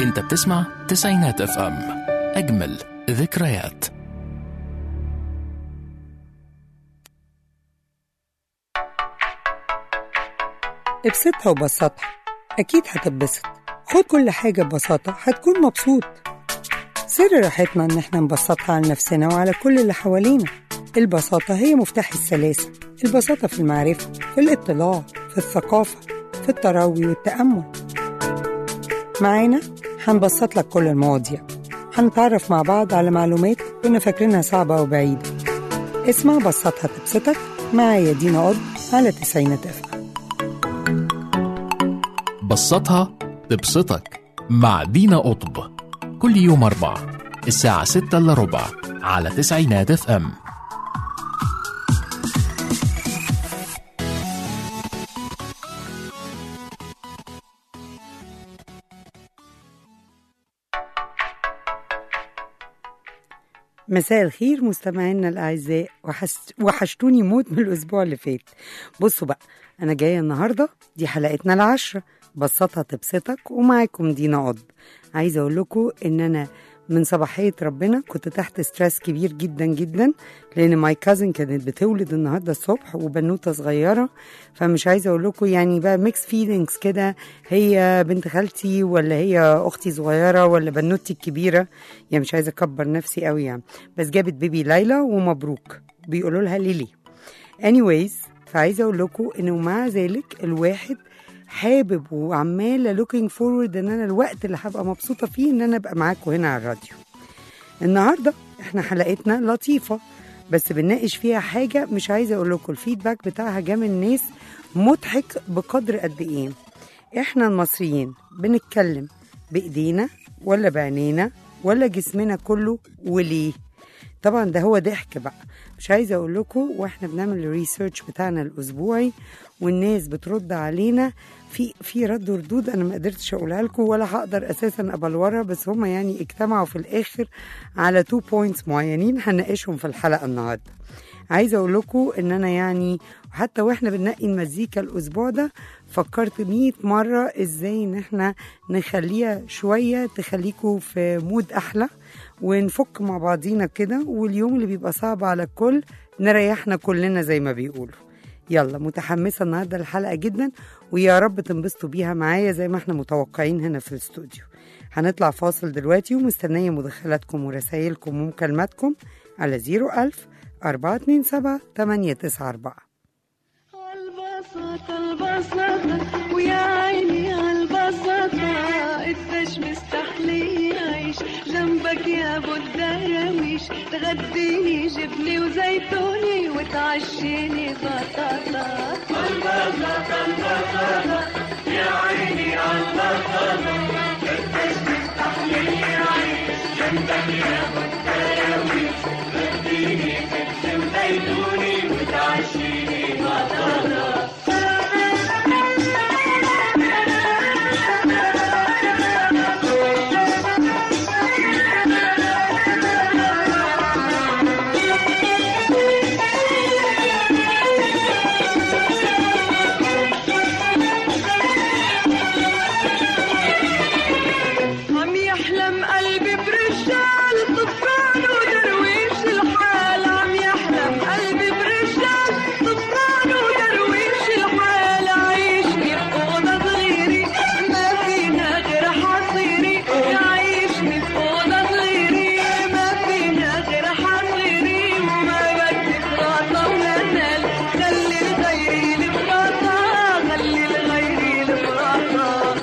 انت بتسمع تسعينات اف ام اجمل ذكريات ابسطها وبسطها أكيد هتتبسط خد كل حاجة ببساطة هتكون مبسوط سر راحتنا إن احنا نبسطها على نفسنا وعلى كل اللي حوالينا البساطة هي مفتاح السلاسة البساطة في المعرفة في الاطلاع في الثقافة في التروي والتأمل معانا هنبسط لك كل المواضيع هنتعرف مع بعض على معلومات كنا فاكرينها صعبة وبعيدة اسمع بسطها تبسطك معايا دينا قض على تسعينات أفهم بسطها تبسطك مع دينا قطب كل يوم أربع الساعة ستة إلا ربع على تسعينات اف ام مساء الخير مستمعينا الأعزاء وحش... وحشتوني موت من الأسبوع اللي فات بصوا بقى أنا جاية النهاردة دي حلقتنا العشرة بسطها تبسطك ومعاكم دينا قضب عايزة أقول لكم إن أنا من صباحية ربنا كنت تحت ستريس كبير جدا جدا لأن ماي كازن كانت بتولد النهاردة الصبح وبنوتة صغيرة فمش عايزة أقول لكم يعني بقى ميكس فيلينجز كده هي بنت خالتي ولا هي أختي صغيرة ولا بنوتي الكبيرة يعني مش عايزة أكبر نفسي قوي يعني بس جابت بيبي ليلى ومبروك بيقولوا لها ليلي anyways فعايزة أقول لكم إنه مع ذلك الواحد حابب وعمالة looking forward إن أنا الوقت اللي هبقى مبسوطة فيه إن أنا أبقى معاكم هنا على الراديو النهاردة إحنا حلقتنا لطيفة بس بنناقش فيها حاجة مش عايزة أقول لكم الفيدباك بتاعها جه من الناس مضحك بقدر قد إيه إحنا المصريين بنتكلم بإيدينا ولا بعينينا ولا جسمنا كله وليه طبعا ده هو ضحك بقى مش عايزه اقول لكم واحنا بنعمل الريسيرش بتاعنا الاسبوعي والناس بترد علينا في في رد وردود انا ما قدرتش اقولها لكم ولا هقدر اساسا ابلورها بس هم يعني اجتمعوا في الاخر على تو بوينتس معينين هنناقشهم في الحلقه النهارده عايزه اقول لكم ان انا يعني حتى واحنا بننقي المزيكا الاسبوع ده فكرت 100 مره ازاي ان احنا نخليها شويه تخليكم في مود احلى ونفك مع بعضينا كده واليوم اللي بيبقى صعب على الكل نريحنا كلنا زي ما بيقولوا يلا متحمسة النهاردة الحلقة جدا ويا رب تنبسطوا بيها معايا زي ما احنا متوقعين هنا في الاستوديو هنطلع فاصل دلوقتي ومستنية مداخلاتكم ورسائلكم ومكالماتكم على 01000 427 894 عالبساطة البساطة ويا عيني عالبساطة قديش مستحلي عيش جنبك يا ابو الدراويش تغديني جبني وزيتوني وتعشيني بطاطا عم يحلم قلبي برجال طفران ودرويش الحال عم يحلم قلبي برجال طفران ودرويش الحال عايشني بأوضة صغيرة ما فينا غير حصيري عايشني بأوضة صغيرة ما فينا غير حصيري وما بدي فراطة ولا نال خلي لغيري الفراطة خلي لغيري الفراطة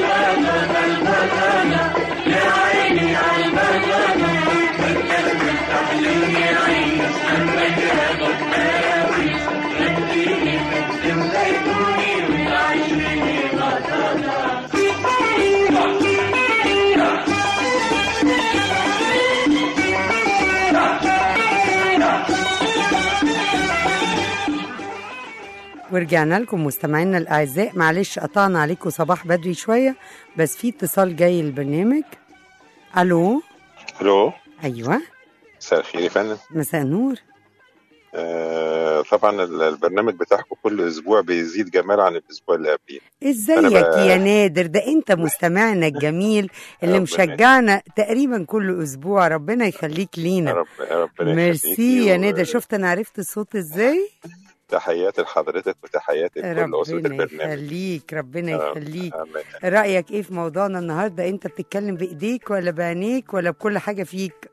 ورجعنا لكم مستمعينا الاعزاء معلش قطعنا عليكم صباح بدري شويه بس في اتصال جاي البرنامج الو الو ايوه مساء الخير يا فندم مساء النور آه، طبعا ال- البرنامج بتاعكم كل اسبوع بيزيد جمال عن الاسبوع اللي قبليه ازيك أنا بقى- يا نادر ده انت مستمعنا الجميل اللي ربنا مشجعنا تقريبا كل اسبوع ربنا يخليك لينا رب ربنا ميرسي يخليكي يا و- نادر شفت انا عرفت الصوت ازاي تحياتي لحضرتك وتحياتي لكل اسره ربنا البرنامج يخليك ربنا آه، يخليك آمين. رأيك ايه في موضوعنا النهارده انت بتتكلم بايديك ولا بعينيك ولا بكل حاجه فيك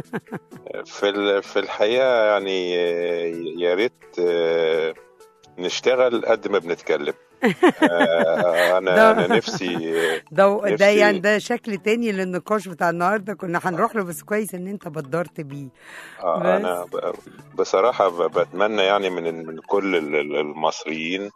في ال- في الحقيقه يعني آه، يا ريت آه، نشتغل قد ما بنتكلم آه، انا ده- انا نفسي آه، ده ده نفسي- يعني ده شكل تاني للنقاش بتاع النهارده كنا هنروح له بس كويس ان انت بدرت بيه آه، انا ب- بصراحه ب- بتمنى يعني من من كل ال- ال- المصريين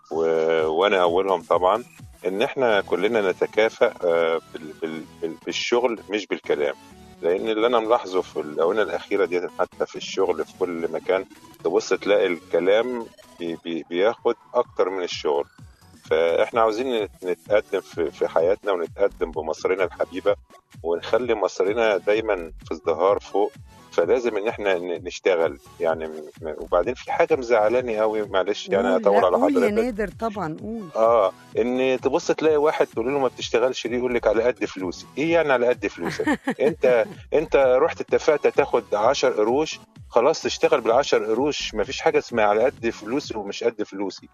و- وانا اولهم طبعا ان احنا كلنا نتكافئ آه، بال- بال- بال- بالشغل مش بالكلام لان اللي انا ملاحظه في الاونه الاخيره دي حتى في الشغل في كل مكان تبص تلاقي الكلام بي- بي- بياخد اكتر من الشغل فاحنا عاوزين نت- نتقدم في في حياتنا ونتقدم بمصرنا الحبيبه ونخلي مصرنا دايما في ازدهار فوق فلازم ان احنا ن- نشتغل يعني م- م- وبعدين في حاجه مزعلاني قوي معلش يعني قول، اطول لا، على قول يا حضرتك نادر طبعا قول اه ان تبص تلاقي واحد تقول له ما بتشتغلش ليه يقول لك على قد فلوسي ايه يعني على قد فلوسك انت انت رحت اتفقت تاخد 10 قروش خلاص تشتغل بال10 قروش ما فيش حاجه اسمها على قد فلوسي ومش قد فلوسي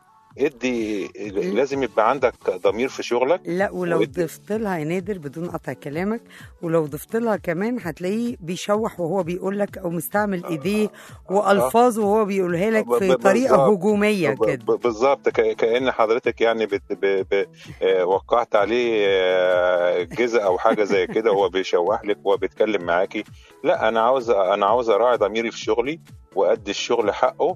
ادي لازم يبقى عندك ضمير في شغلك لا ولو وإد- ضفت لها يا نادر بدون قطع كلامك ولو ضفت لها كمان هتلاقيه بيشوح وهو بيقول لك او مستعمل ايديه والفاظه وهو بيقولها لك ب- في ب- طريقه بالظبط. هجوميه ب- كده ب- بالظبط ك- كأن حضرتك يعني بت ب ب آه، وقعت عليه آه، جزء او حاجه زي كده هو بيشوح لك وهو بيتكلم معاكي لا انا عاوز انا عاوز اراعي ضميري في شغلي وادي الشغل حقه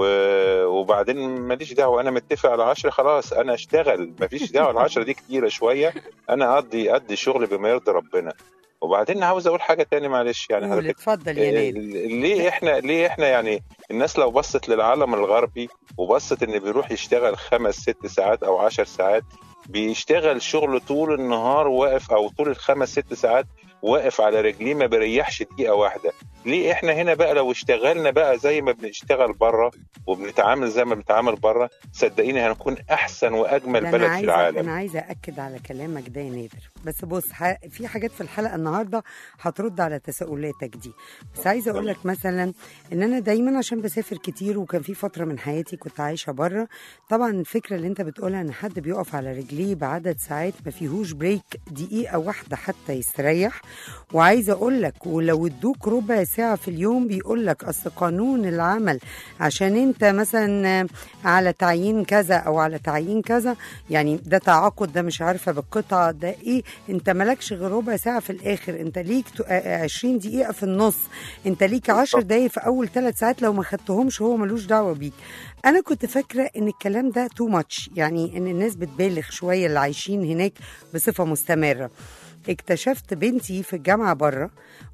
و- وبعدين ماليش دعوه انا متفق على 10 خلاص انا اشتغل مفيش دعوه ال 10 دي كتيره شويه انا اقضي ادي شغل بما يرضي ربنا وبعدين عاوز اقول حاجه تاني معلش يعني قول حضرتك اتفضل يا آه، نادر ليه احنا ليه احنا يعني الناس لو بصت للعالم الغربي وبصت ان بيروح يشتغل خمس ست ساعات او عشر ساعات بيشتغل شغل طول النهار واقف او طول الخمس ست ساعات واقف على رجليه ما بيريحش دقيقه واحده ليه احنا هنا بقى لو اشتغلنا بقى زي ما بنشتغل بره وبنتعامل زي ما بنتعامل بره صدقيني هنكون احسن واجمل ده بلد انا في عايزه العالم انا عايزه اكد على كلامك ده يا نادر بس بص ح... في حاجات في الحلقه النهارده هترد على تساؤلاتك دي بس عايزه اقول لك مثلا ان انا دايما عشان بسافر كتير وكان في فتره من حياتي كنت عايشه بره طبعا الفكره اللي انت بتقولها ان حد بيقف على رجليه بعدد ساعات ما فيهوش بريك دقيقه واحده حتى يستريح وعايزه اقول لك ولو ادوك ربع ساعه في اليوم بيقول لك اصل قانون العمل عشان انت مثلا على تعيين كذا او على تعيين كذا يعني ده تعاقد ده مش عارفه بالقطعه ده ايه انت مالكش غير ربع ساعه في الاخر انت ليك تو- آه، 20 دقيقه في النص انت ليك 10 دقايق في اول ثلاث ساعات لو ما خدتهمش هو ملوش دعوه بيك انا كنت فاكره ان الكلام ده تو ماتش يعني ان الناس بتبالغ شويه اللي عايشين هناك بصفه مستمره اكتشفت بنتي في الجامعه بره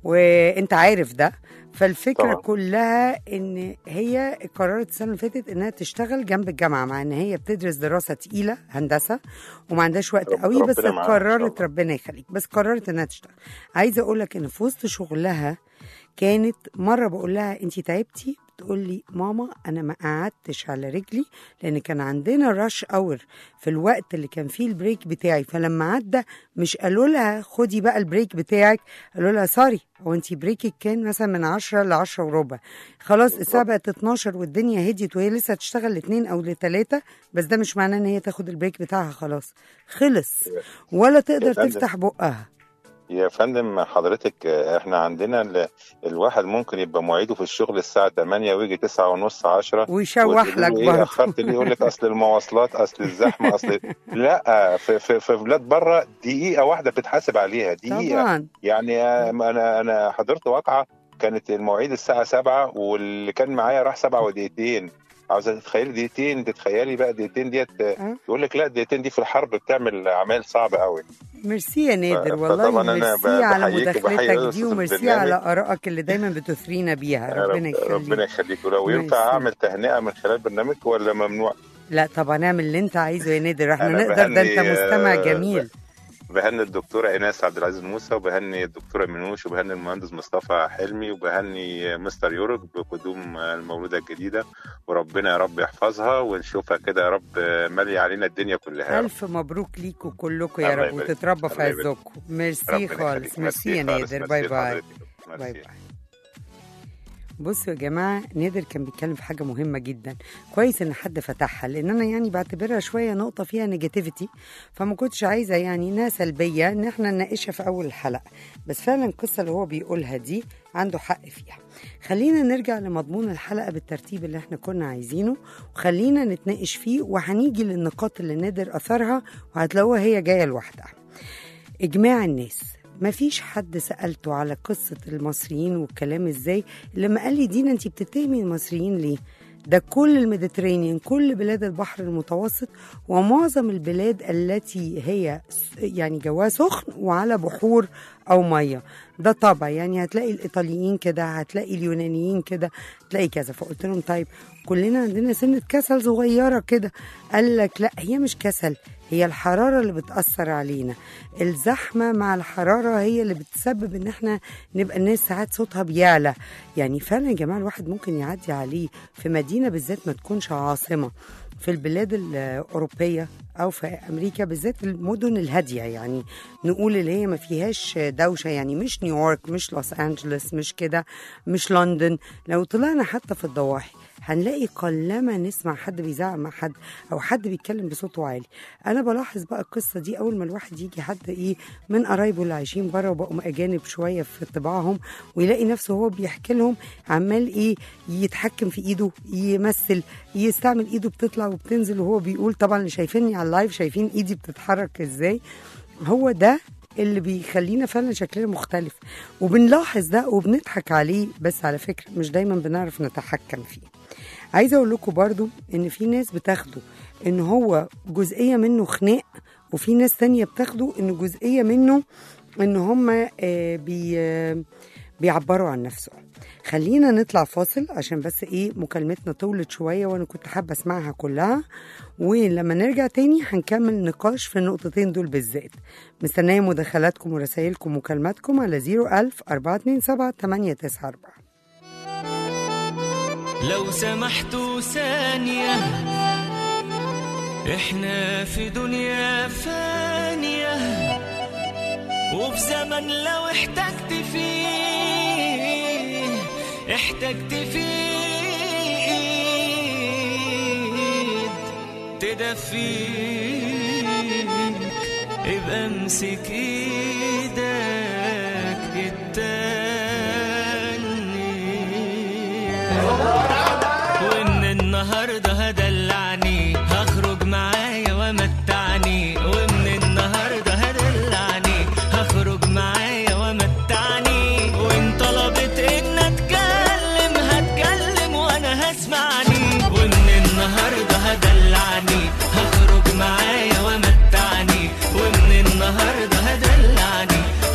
وانت عارف ده فالفكره طبعا. طبعا. كلها ان هي قررت السنه اللي فاتت انها تشتغل جنب الجامعه مع ان هي بتدرس دراسه تقيله هندسه وما عندهاش وقت رب- قوي بس ربنا معاها إن شاء قررت الله. ربنا يخليك بس قررت انها تشتغل عايزه اقول لك ان في وسط شغلها كانت مره بقول لها انت تعبتي تقول لي ماما انا ما قعدتش على رجلي لان كان عندنا راش اور في الوقت اللي كان فيه البريك بتاعي فلما عدى مش قالوا لها خدي بقى البريك بتاعك قالوا لها سوري هو انت بريكك كان مثلا من 10 ل 10 وربع خلاص الساعه بقت 12 والدنيا هديت وهي لسه هتشتغل لاثنين او لثلاثه بس ده مش معناه ان هي تاخد البريك بتاعها خلاص خلص ولا تقدر فندم. تفتح بقها يا فندم حضرتك آه، احنا عندنا ال- الواحد ممكن يبقى مواعيده في الشغل الساعة 8 ويجي 9 ونص 10 ويشوح لك ايه برضه اخرت ليه يقول لك اصل المواصلات اصل الزحمه اصل لا في في في بلاد بره دقيقه واحده بتتحاسب عليها دقيقه طبعا يعني آه، انا انا حضرت واقعه كانت المواعيد الساعه 7 واللي كان معايا راح 7 ودقيقتين عاوزه تتخيلي دقيقتين تتخيلي بقى دقيقتين ديت آه، أه. يقول لك لا دقيقتين دي في الحرب بتعمل اعمال صعبه قوي ميرسي يا نادر ف- والله فطبعاً أنا ب- ميرسي على بحييك وبحيي مداخلتك دي أستاذ وميرسي البرنامج. على ارائك اللي دايما بتثرينا بيها رب- ربنا يخليك ربنا يخليك ولو ميرسي. ينفع اعمل تهنئه من خلال برنامج ولا ممنوع لا طبعا اعمل اللي انت عايزه يا نادر احنا أنا نقدر ده انت بهني، مستمع آه، جميل بهني الدكتوره ايناس عبد العزيز موسى وبهني الدكتوره منوش وبهني المهندس مصطفى حلمي وبهني مستر يورج بقدوم المولوده الجديده وربنا يا رب يحفظها ونشوفها كده يا رب ماليه علينا الدنيا كلها يا رب. الف مبروك ليكوا كلكم يا الله رب يبارك. وتتربى في الله يبارك. عزكم ميرسي ربنا يخليك. خالص ميرسي يا خالص. نادر باي ميرسي باي لحضرتك. باي ميرسي. باي بصوا يا جماعة نادر كان بيتكلم في حاجة مهمة جدا كويس ان حد فتحها لان انا يعني بعتبرها شوية نقطة فيها نيجاتيفيتي فما كنتش عايزة يعني انها سلبية ان احنا نناقشها في اول الحلقة بس فعلا القصة اللي هو بيقولها دي عنده حق فيها خلينا نرجع لمضمون الحلقة بالترتيب اللي احنا كنا عايزينه وخلينا نتناقش فيه وهنيجي للنقاط اللي نادر اثرها وهتلاقوها هي جاية لوحدها إجماع الناس مفيش حد سألته على قصة المصريين والكلام ازاي لما قال لي دينا انت بتتهمي المصريين ليه ده كل الميديترينيان كل بلاد البحر المتوسط ومعظم البلاد التي هي س- يعني جواها سخن وعلى بحور او ميه ده طبع يعني هتلاقي الايطاليين كده هتلاقي اليونانيين كده هتلاقي كذا فقلت لهم طيب كلنا عندنا سنه كسل صغيره كده قال لك لا هي مش كسل هي الحرارة اللي بتأثر علينا الزحمة مع الحرارة هي اللي بتسبب ان احنا نبقى الناس ساعات صوتها بيعلى يعني فعلا يا جماعة الواحد ممكن يعدي عليه في مدينة بالذات ما تكونش عاصمة في البلاد الأوروبية أو في أمريكا بالذات المدن الهادية يعني نقول اللي هي ما فيهاش دوشة يعني مش نيويورك مش لوس أنجلوس مش كده مش لندن لو طلعنا حتى في الضواحي هنلاقي قلما نسمع حد بيزعق مع حد او حد بيتكلم بصوته عالي انا بلاحظ بقى القصه دي اول ما الواحد يجي حد ايه من قرايبه اللي عايشين بره وبقوا اجانب شويه في طباعهم ويلاقي نفسه هو بيحكي لهم عمال ايه يتحكم في ايده يمثل يستعمل ايده بتطلع وبتنزل وهو بيقول طبعا اللي شايفيني على اللايف شايفين ايدي بتتحرك ازاي هو ده اللي بيخلينا فعلا شكلنا مختلف وبنلاحظ ده وبنضحك عليه بس على فكره مش دايما بنعرف نتحكم فيه عايزه اقول لكم برضو ان في ناس بتاخده ان هو جزئيه منه خناق وفي ناس تانية بتاخده ان جزئيه منه ان هم آه، بي آه، بيعبروا عن نفسهم خلينا نطلع فاصل عشان بس ايه مكالمتنا طولت شويه وانا كنت حابه اسمعها كلها ولما نرجع تاني هنكمل نقاش في النقطتين دول بالذات مستنيه مداخلاتكم ورسائلكم ومكالماتكم على 01000 427 894 لو سمحتوا ثانية احنا في دنيا فانية وفي زمن لو احتجت فيه احتجت فيه ايد تدفيك ابقى امسك ايدك التانية وان النهارده هدلعني هخرج معايا ومتعني وان النهارده هدلعني هخرج معايا ومتعني وان طلبت ان اتكلم هتكلم وانا هسمعني وان النهارده هدلعني هخرج معايا ومتعني وان النهارده هدلعني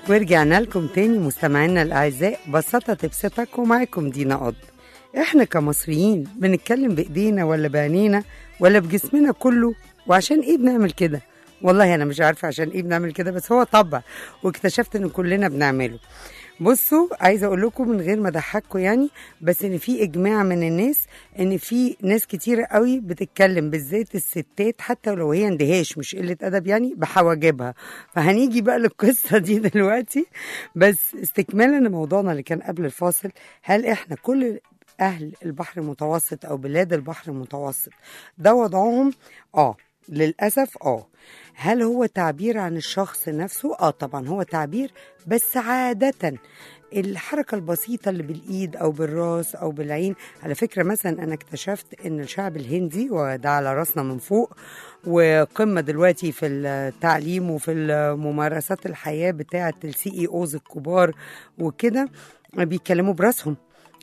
ورجعنا لكم تاني مستمعينا الأعزاء بساطة تبسطك ومعاكم دينا قض احنا كمصريين بنتكلم بإيدينا ولا بعينينا ولا بجسمنا كله وعشان ايه بنعمل كده والله انا مش عارفه عشان ايه بنعمل كده بس هو طبع واكتشفت ان كلنا بنعمله بصوا عايزه اقول لكم من غير ما اضحككم يعني بس ان في اجماع من الناس ان في ناس كتيره قوي بتتكلم بالذات الستات حتى لو هي اندهاش مش قله ادب يعني بحواجبها فهنيجي بقى للقصه دي دلوقتي بس استكمالا لموضوعنا اللي كان قبل الفاصل هل احنا كل اهل البحر المتوسط او بلاد البحر المتوسط ده وضعهم اه للاسف اه هل هو تعبير عن الشخص نفسه اه طبعا هو تعبير بس عاده الحركة البسيطة اللي بالإيد أو بالراس أو بالعين على فكرة مثلا أنا اكتشفت أن الشعب الهندي وده على راسنا من فوق وقمة دلوقتي في التعليم وفي ممارسات الحياة بتاعة السي اي اوز الكبار وكده بيتكلموا براسهم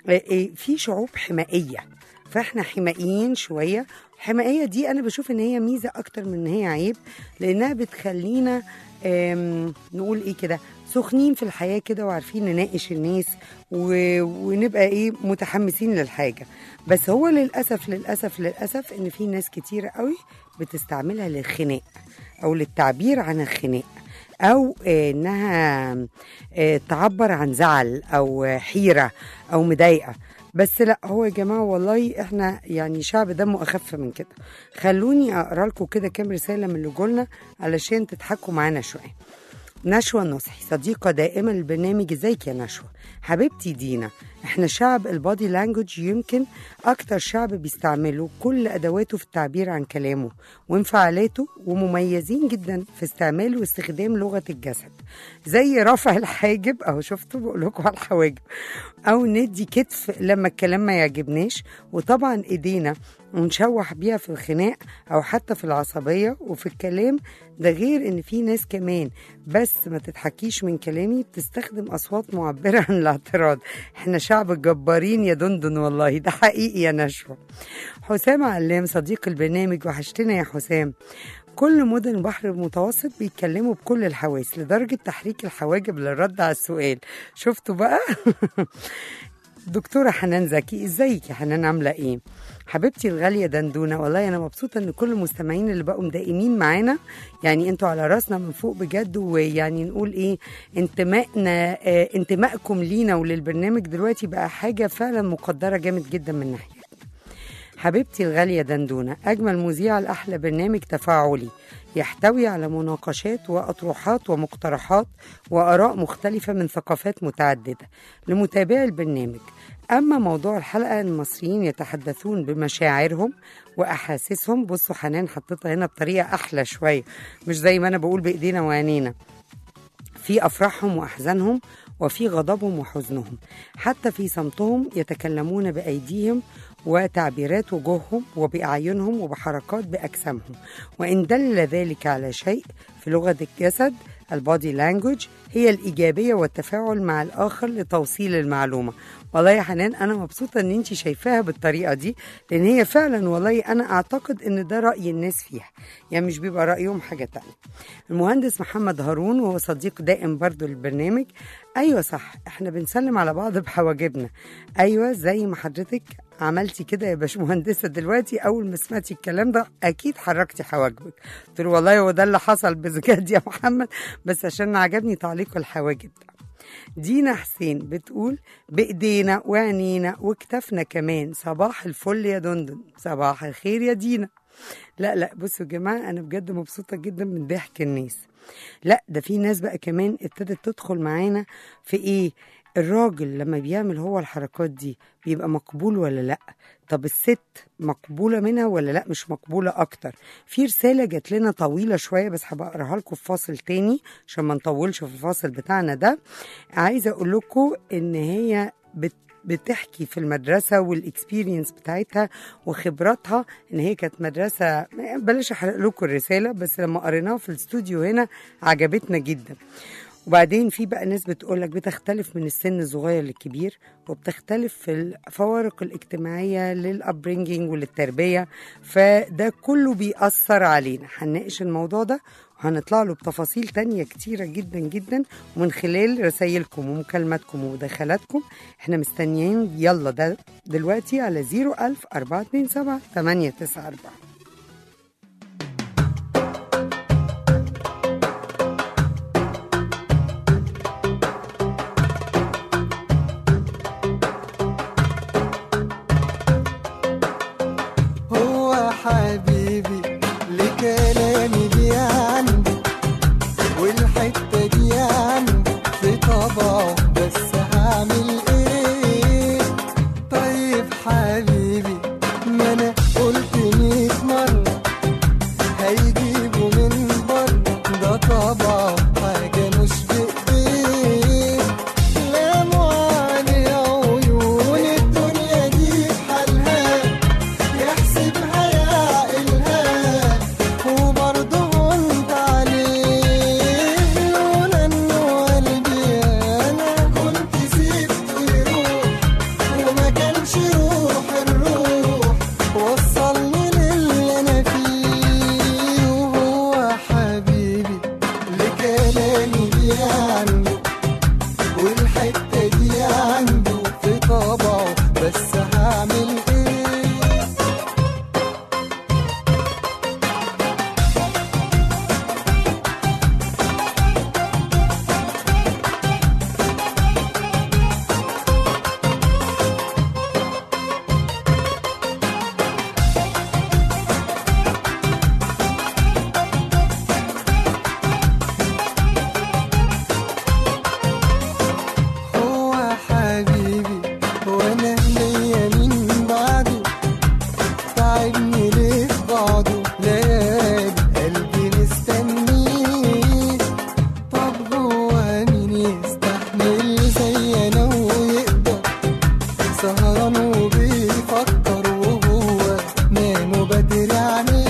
في شعوب حمائية فاحنا حمائيين شوية الحمائية دي أنا بشوف إن هي ميزة أكتر من إن هي عيب لأنها بتخلينا آم، نقول إيه كده سخنين في الحياة كده وعارفين نناقش الناس و... ونبقى إيه متحمسين للحاجة بس هو للأسف للأسف للأسف إن في ناس كتيرة قوي بتستعملها للخناق أو للتعبير عن الخناق أو آه، إنها آه، تعبر عن زعل أو آه، حيرة أو مضايقة بس لا هو يا جماعه والله احنا يعني شعب دمه اخف من كده خلوني اقرا لكم كده كام رساله من اللي جولنا علشان تضحكوا معانا شويه نشوى النصحي صديقة دائمة للبرنامج ازيك يا نشوى حبيبتي دينا احنا شعب البادي لانجوج يمكن اكتر شعب بيستعملوا كل ادواته في التعبير عن كلامه وانفعالاته ومميزين جدا في استعمال واستخدام لغة الجسد زي رفع الحاجب اهو شفتوا بقول لكم على الحواجب او ندي كتف لما الكلام ما يعجبناش وطبعا ايدينا ونشوح بيها في الخناق او حتى في العصبيه وفي الكلام ده غير ان في ناس كمان بس ما تضحكيش من كلامي بتستخدم اصوات معبره عن الاعتراض احنا شعب جبارين يا دندن والله ده حقيقي يا نشوى حسام علام صديق البرنامج وحشتنا يا حسام كل مدن البحر المتوسط بيتكلموا بكل الحواس لدرجة تحريك الحواجب للرد على السؤال شفتوا بقى دكتورة حنان زكي ازيك يا حنان عاملة ايه حبيبتي الغالية دندونة والله أنا مبسوطة إن كل المستمعين اللي بقوا مدائمين معانا يعني أنتوا على راسنا من فوق بجد ويعني نقول إيه انتمائنا آه انتمائكم لينا وللبرنامج دلوقتي بقى حاجة فعلا مقدرة جامد جدا من ناحية حبيبتي الغالية دندونة أجمل مذيع الأحلى برنامج تفاعلي يحتوي على مناقشات وأطروحات ومقترحات وآراء مختلفة من ثقافات متعددة لمتابعي البرنامج أما موضوع الحلقة المصريين يتحدثون بمشاعرهم وأحاسيسهم بصوا حنان حطيتها هنا بطريقة أحلى شوية مش زي ما أنا بقول بإيدينا وعينينا في أفراحهم وأحزانهم وفي غضبهم وحزنهم حتى في صمتهم يتكلمون بأيديهم وتعبيرات وجوههم وبأعينهم وبحركات بأجسامهم وإن دل ذلك على شيء في لغة الجسد البادي لانجوج هي الإيجابية والتفاعل مع الآخر لتوصيل المعلومة والله يا حنان أنا مبسوطة إن أنت شايفاها بالطريقة دي لأن هي فعلا والله أنا أعتقد إن ده رأي الناس فيها يعني مش بيبقى رأيهم حاجة تانية المهندس محمد هارون وهو صديق دائم برضو للبرنامج أيوة صح إحنا بنسلم على بعض بحواجبنا أيوة زي ما حضرتك عملتي كده يا باشمهندسة دلوقتي أول ما سمعتي الكلام ده أكيد حركتي حواجبك قلت له والله هو ده اللي حصل بجد يا محمد بس عشان عجبني تعليق الحواجب ده دينا حسين بتقول بإيدينا وعينينا وكتفنا كمان صباح الفل يا دندن صباح الخير يا دينا لا لا بصوا يا جماعة أنا بجد مبسوطة جدا من ضحك الناس لا ده في ناس بقى كمان ابتدت تدخل معانا في إيه الراجل لما بيعمل هو الحركات دي بيبقى مقبول ولا لا طب الست مقبولة منها ولا لا مش مقبولة أكتر في رسالة جات لنا طويلة شوية بس هبقى أقراها لكم في فاصل تاني عشان ما نطولش في الفاصل بتاعنا ده عايزة أقول لكم إن هي بت بتحكي في المدرسة والاكسبيرينس بتاعتها وخبراتها ان هي كانت مدرسة بلاش احرق لكم الرسالة بس لما قريناها في الاستوديو هنا عجبتنا جدا وبعدين في بقى ناس بتقولك بتختلف من السن الصغير للكبير وبتختلف في الفوارق الاجتماعية للأبرينجينج وللتربية فده كله بيأثر علينا هنناقش الموضوع ده وهنطلع له بتفاصيل تانية كتيرة جدا جدا ومن خلال رسايلكم ومكالماتكم ومداخلاتكم احنا مستنيين يلا ده دلوقتي على 01000 427 894 هو حبيبي لكلامي دي عندي والحتة دي عندي في طبعه بس هعمل ايه طيب حبيبي ما انا قلت ميت مرة هيجيبوا من بره ده طبعه حاجة مش بإيديه لا معاني عيون الدنيا دي بحالها يحسبها يعقلها وبرضه وانت عليه لولا انه قلبي انا كنت سيبته يروح وما كانش روح الروح وصلني للي انا فيه وهو حبيبي لكلامي دي عنده والحتة دي عنده في طبعه بس هعمل ايه هو حبيبي وانا ليا مين بعده تعبني ليه في بعضه ليالي قلبي مستنيه طب هو مين يستحمل زي انا ويقدر سهران وبيفكر وهو نام بدري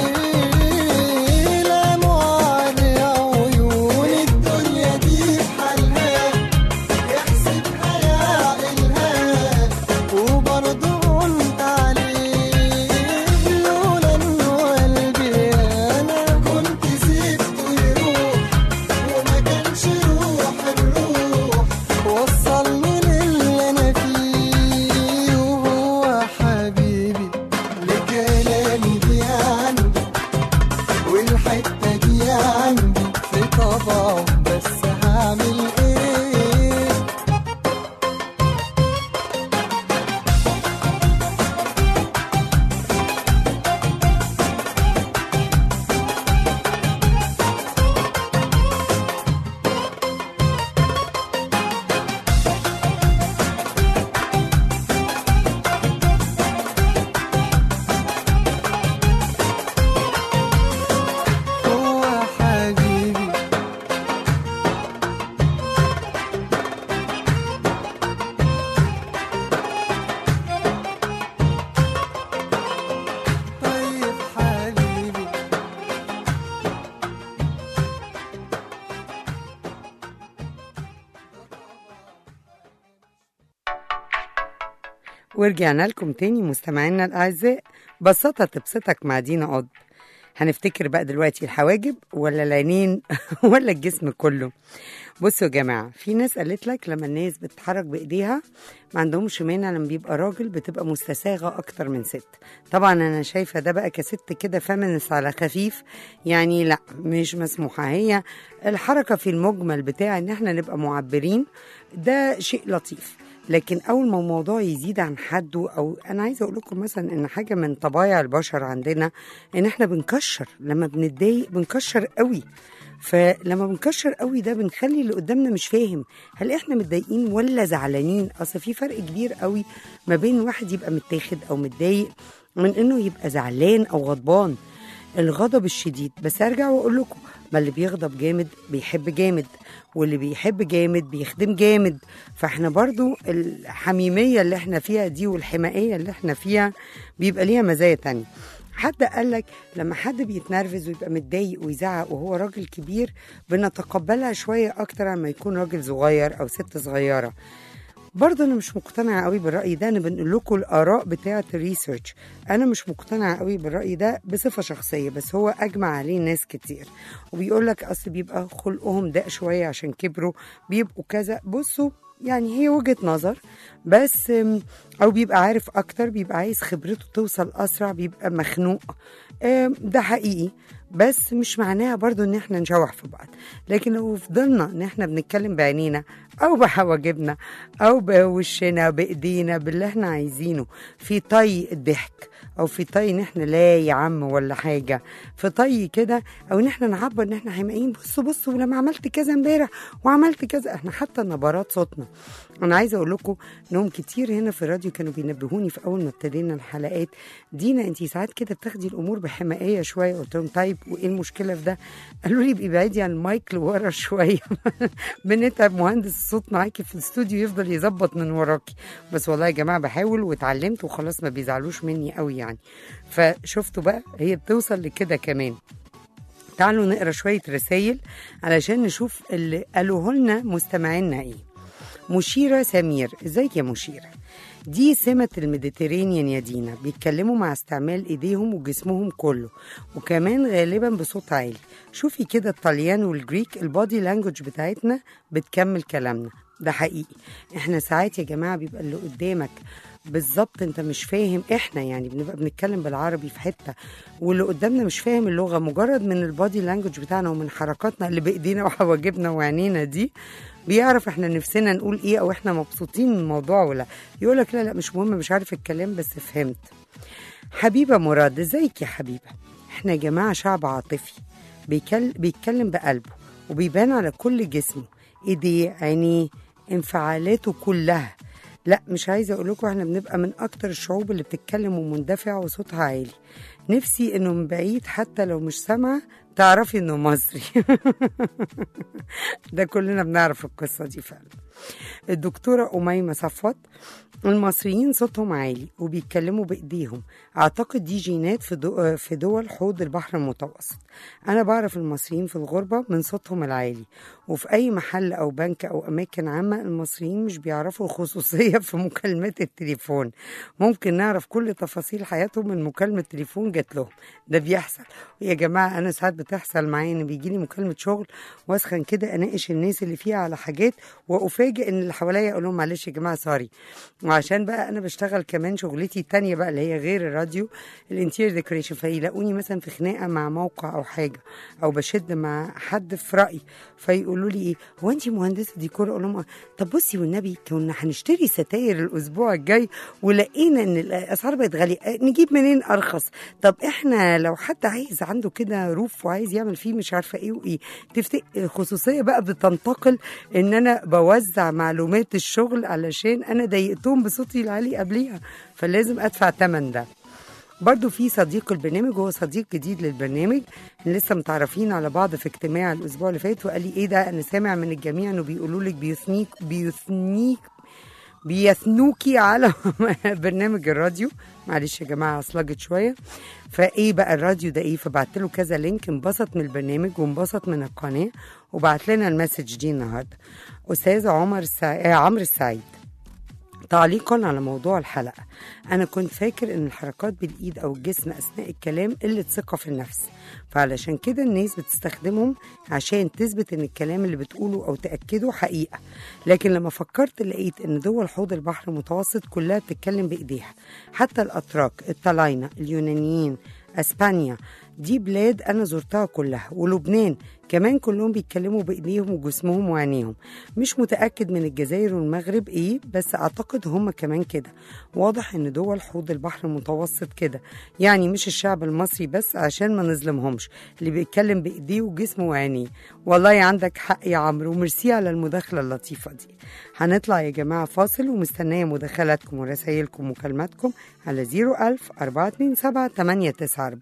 عليه لا معاني عيون الدنيا دي بحالها يحسبها يعقلها وبرضه انت عليه لولا انه قلبي انا كنت سيبته يروح وما كانش روح الروح وصلني للي انا فيه وهو حبيبي لكلامي دي عندي والحتة دي عندي في طبعه بس هعمل ايه هو حبيبي طيب حبيبي ورجعنا لكم تاني مستمعينا الأعزاء بساطة تبسطك مع دينا قض هنفتكر بقى دلوقتي الحواجب ولا العينين ولا الجسم كله بصوا يا جماعة في ناس قالت لك لما الناس بتتحرك بإيديها ما عندهمش مانع لما بيبقى راجل بتبقى مستساغة أكتر من ست طبعا أنا شايفة ده بقى كست كده فيمينست على خفيف يعني لا مش مسموحة هي الحركة في المجمل بتاع إن احنا نبقى معبرين ده شيء لطيف لكن اول ما الموضوع يزيد عن حده او انا عايزه اقول لكم مثلا ان حاجه من طبايع البشر عندنا ان احنا بنكشر لما بنتضايق بنكشر قوي فلما بنكشر قوي ده بنخلي اللي قدامنا مش فاهم هل احنا متضايقين ولا زعلانين اصل في فرق كبير قوي ما بين واحد يبقى متاخد او متضايق من انه يبقى زعلان او غضبان الغضب الشديد بس ارجع واقول لكم ما اللي بيغضب جامد بيحب جامد واللي بيحب جامد بيخدم جامد فاحنا برضو الحميمية اللي احنا فيها دي والحمائية اللي احنا فيها بيبقى ليها مزايا تانية حد قال لك لما حد بيتنرفز ويبقى متضايق ويزعق وهو راجل كبير بنتقبلها شويه اكتر عما يكون راجل صغير او ست صغيره برضه انا مش مقتنعه قوي بالراي ده انا بنقول لكم الاراء بتاعه الريسيرش انا مش مقتنعه قوي بالراي ده بصفه شخصيه بس هو اجمع عليه ناس كتير وبيقول لك اصل بيبقى خلقهم ضاق شويه عشان كبروا بيبقوا كذا بصوا يعني هي وجهه نظر بس أم، او بيبقى عارف اكتر بيبقى عايز خبرته توصل اسرع بيبقى مخنوق أم، ده حقيقي بس مش معناها برضو ان احنا نشوح في بعض لكن لو فضلنا ان احنا بنتكلم بعينينا او بحواجبنا او بوشنا بايدينا باللي احنا عايزينه في طي الضحك او في طي ان احنا لا يا عم ولا حاجه في طي كده او ان احنا نعبر ان احنا حماقين بصوا بصوا لما عملت كذا امبارح وعملت كذا احنا حتى نبرات صوتنا انا عايزه اقول لكم انهم كتير هنا في الراديو كانوا بينبهوني في اول ما ابتدينا الحلقات دينا انت ساعات كده بتاخدي الامور بحماقيه شويه قلت لهم طيب وايه المشكله في ده قالوا لي ابقي بعيدي عن المايك لورا شويه بنتعب مهندس الصوت معاكي في الاستوديو يفضل يظبط من وراكي بس والله يا جماعه بحاول واتعلمت وخلاص ما بيزعلوش مني قوي يعني فشفتوا بقى هي بتوصل لكده كمان تعالوا نقرا شويه رسائل علشان نشوف اللي قالوه لنا مستمعينا ايه مشيرة سمير ازيك يا مشيرة دي سمة الميديترينيان يا دينا بيتكلموا مع استعمال ايديهم وجسمهم كله وكمان غالبا بصوت عالي شوفي كده الطليان والجريك البادي لانجوج بتاعتنا بتكمل كلامنا ده حقيقي احنا ساعات يا جماعة بيبقى اللي قدامك بالظبط انت مش فاهم احنا يعني بنبقى بنتكلم بالعربي في حته واللي قدامنا مش فاهم اللغه مجرد من البادي لانجوج بتاعنا ومن حركاتنا اللي بايدينا وحواجبنا وعينينا دي بيعرف احنا نفسنا نقول ايه او احنا مبسوطين من الموضوع ولا يقول لك لا لا مش مهم مش عارف الكلام بس فهمت حبيبه مراد ازيك يا حبيبه احنا يا جماعه شعب عاطفي بيكل... بيتكلم بقلبه وبيبان على كل جسمه ايديه عينيه انفعالاته كلها لا مش عايزه اقول لكم احنا بنبقى من اكتر الشعوب اللي بتتكلم ومندفعه وصوتها عالي نفسي انه من بعيد حتى لو مش سامعه تعرفي انه مصري ده كلنا بنعرف القصه دي فعلا الدكتوره اميمه صفوت المصريين صوتهم عالي وبيتكلموا بايديهم اعتقد دي جينات في دو في دول حوض البحر المتوسط انا بعرف المصريين في الغربه من صوتهم العالي وفي اي محل او بنك او اماكن عامه المصريين مش بيعرفوا الخصوصيه في مكالمات التليفون ممكن نعرف كل تفاصيل حياتهم من مكالمه تليفون جات لهم ده بيحصل يا جماعه انا ساعات بتحصل معايا ان بيجي لي مكالمه شغل واسخن كده اناقش الناس اللي فيها على حاجات وافاجئ ان اللي حواليا اقول لهم معلش يا جماعه سوري وعشان بقى انا بشتغل كمان شغلتي التانية بقى اللي هي غير الراديو الانتير ديكوريشن فيلاقوني مثلا في خناقه مع موقع او حاجه او بشد مع حد في راي فيقولوا لي ايه هو انت مهندسه ديكور اقول لهم آه. طب بصي والنبي كنا هنشتري ستاير الاسبوع الجاي ولقينا ان الاسعار بقت غاليه آه، نجيب منين ارخص طب احنا لو حد عايز عنده كده روف وعايز يعمل فيه مش عارفه ايه وايه تفتق الخصوصيه بقى بتنتقل ان انا بوزع معلومات الشغل علشان انا ضايقتهم بصوتي العالي قبليها فلازم ادفع ثمن ده برضو في صديق البرنامج هو صديق جديد للبرنامج لسه متعرفين على بعض في اجتماع الاسبوع اللي فات وقال لي ايه ده انا سامع من الجميع انه بيقولوا لك بيثنيك بيثنيك بيثنوكي على برنامج الراديو معلش يا جماعه اصلجت شويه فايه بقى الراديو ده ايه فبعت له كذا لينك انبسط من البرنامج وانبسط من القناه وبعت لنا المسج دي النهارده استاذ عمر السع... آه، عمرو السعيد تعليقا على موضوع الحلقة أنا كنت فاكر إن الحركات بالإيد أو الجسم أثناء الكلام قلة ثقة في النفس فعلشان كده الناس بتستخدمهم عشان تثبت إن الكلام اللي بتقوله أو تأكده حقيقة لكن لما فكرت لقيت إن دول حوض البحر المتوسط كلها بتتكلم بإيديها حتى الأتراك الطلاينة اليونانيين اسبانيا دي بلاد انا زرتها كلها ولبنان كمان كلهم بيتكلموا بايديهم وجسمهم وعينيهم مش متاكد من الجزائر والمغرب ايه بس اعتقد هم كمان كده واضح ان دول حوض البحر المتوسط كده يعني مش الشعب المصري بس عشان ما نظلمهمش اللي بيتكلم بايديه وجسمه وعينيه والله عندك حق يا عمرو وميرسي على المداخله اللطيفه دي هنطلع يا جماعه فاصل ومستنيه مداخلاتكم ورسائلكم ومكالماتكم على 01000 427 894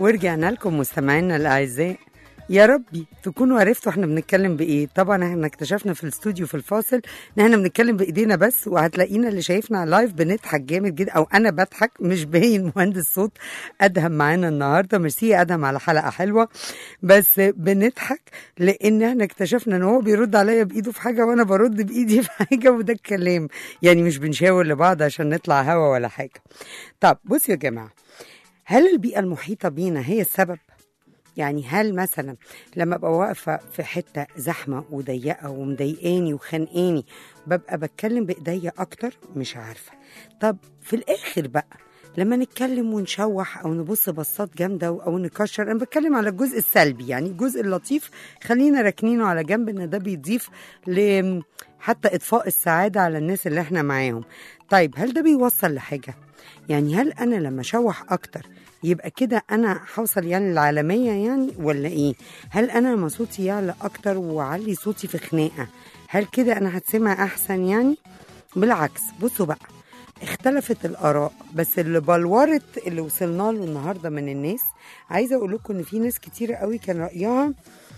ورجعنا لكم مستمعينا الاعزاء يا ربي تكونوا عرفتوا احنا بنتكلم بايه طبعا احنا اكتشفنا في الاستوديو في الفاصل ان احنا بنتكلم بايدينا بس وهتلاقينا اللي شايفنا على لايف بنضحك جامد جدا او انا بضحك مش باين مهندس صوت ادهم معانا النهارده ميرسي يا ادهم على حلقه حلوه بس بنضحك لان احنا اكتشفنا ان هو بيرد عليا بايده في حاجه وانا برد بايدي في حاجه وده الكلام يعني مش بنشاور لبعض عشان نطلع هوا ولا حاجه طب بصوا يا جماعه هل البيئه المحيطه بينا هي السبب يعني هل مثلا لما ابقى واقفه في حته زحمه وضيقه ومضايقاني وخانقاني ببقى بتكلم بايديا اكتر مش عارفه طب في الاخر بقى لما نتكلم ونشوح او نبص بصات جامده او نكشر انا بتكلم على الجزء السلبي يعني الجزء اللطيف خلينا راكنينه على جنب ان ده بيضيف ل حتى اطفاء السعاده على الناس اللي احنا معاهم طيب هل ده بيوصل لحاجه يعني هل انا لما اشوح اكتر يبقى كده انا هوصل يعني العالميه يعني ولا ايه هل انا لما صوتي يعلى اكتر واعلي صوتي في خناقه هل كده انا هتسمع احسن يعني بالعكس بصوا بقى اختلفت الاراء بس اللي بلورت اللي وصلنا له النهارده من الناس عايزه اقول لكم ان في ناس كتيره قوي كان رايها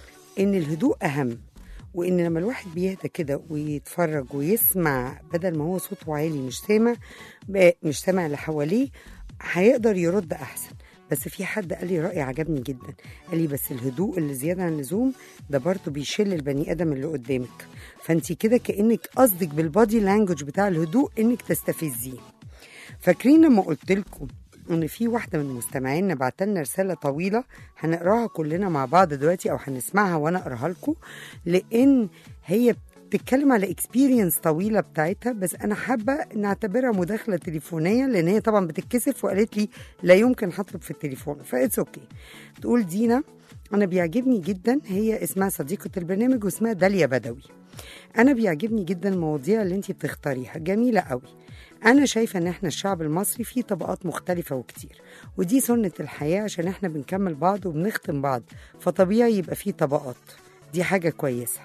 ان الهدوء اهم وان لما الواحد بيهدى كده ويتفرج ويسمع بدل ما هو صوته عالي مش سامع ب- مش سامع اللي حواليه هيقدر يرد احسن بس في حد قال لي راي عجبني جدا قال لي بس الهدوء اللي زياده عن اللزوم ده برضه بيشل البني ادم اللي قدامك فانت كده كانك قصدك بالبادي لانجوج بتاع الهدوء انك تستفزيه فاكرين لما قلت لكم ان في واحده من مستمعينا بعت لنا رساله طويله هنقراها كلنا مع بعض دلوقتي او هنسمعها وانا اقراها لكم لان هي بتتكلم على اكسبيرينس طويله بتاعتها بس انا حابه نعتبرها مداخله تليفونيه لان هي طبعا بتتكسف وقالت لي لا يمكن هطلب في التليفون فاتس اوكي تقول دينا انا بيعجبني جدا هي اسمها صديقه البرنامج واسمها داليا بدوي انا بيعجبني جدا المواضيع اللي انت بتختاريها جميله قوي انا شايفه ان احنا الشعب المصري فيه طبقات مختلفه وكتير ودي سنه الحياه عشان احنا بنكمل بعض وبنختم بعض فطبيعي يبقى فيه طبقات دي حاجه كويسه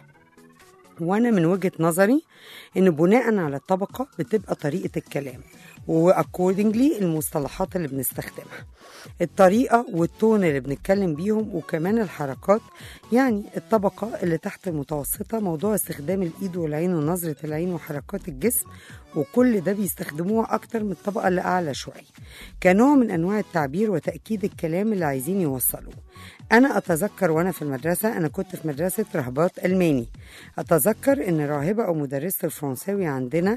وانا من وجهه نظري ان بناء على الطبقه بتبقى طريقه الكلام واكوردنجلي المصطلحات اللي بنستخدمها الطريقه والتون اللي بنتكلم بيهم وكمان الحركات يعني الطبقه اللي تحت المتوسطه موضوع استخدام الايد والعين ونظره العين وحركات الجسم وكل ده بيستخدموه اكتر من الطبقه اللي اعلى شويه كنوع من انواع التعبير وتاكيد الكلام اللي عايزين يوصلوه انا اتذكر وانا في المدرسه انا كنت في مدرسه رهبات الماني اتذكر ان راهبه او مدرسه الفرنساوي عندنا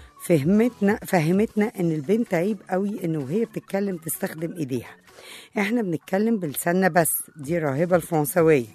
فهمتنا فهمتنا ان البنت عيب قوي انه وهي بتتكلم تستخدم ايديها احنا بنتكلم بلساننا بس دي راهبه الفرنساويه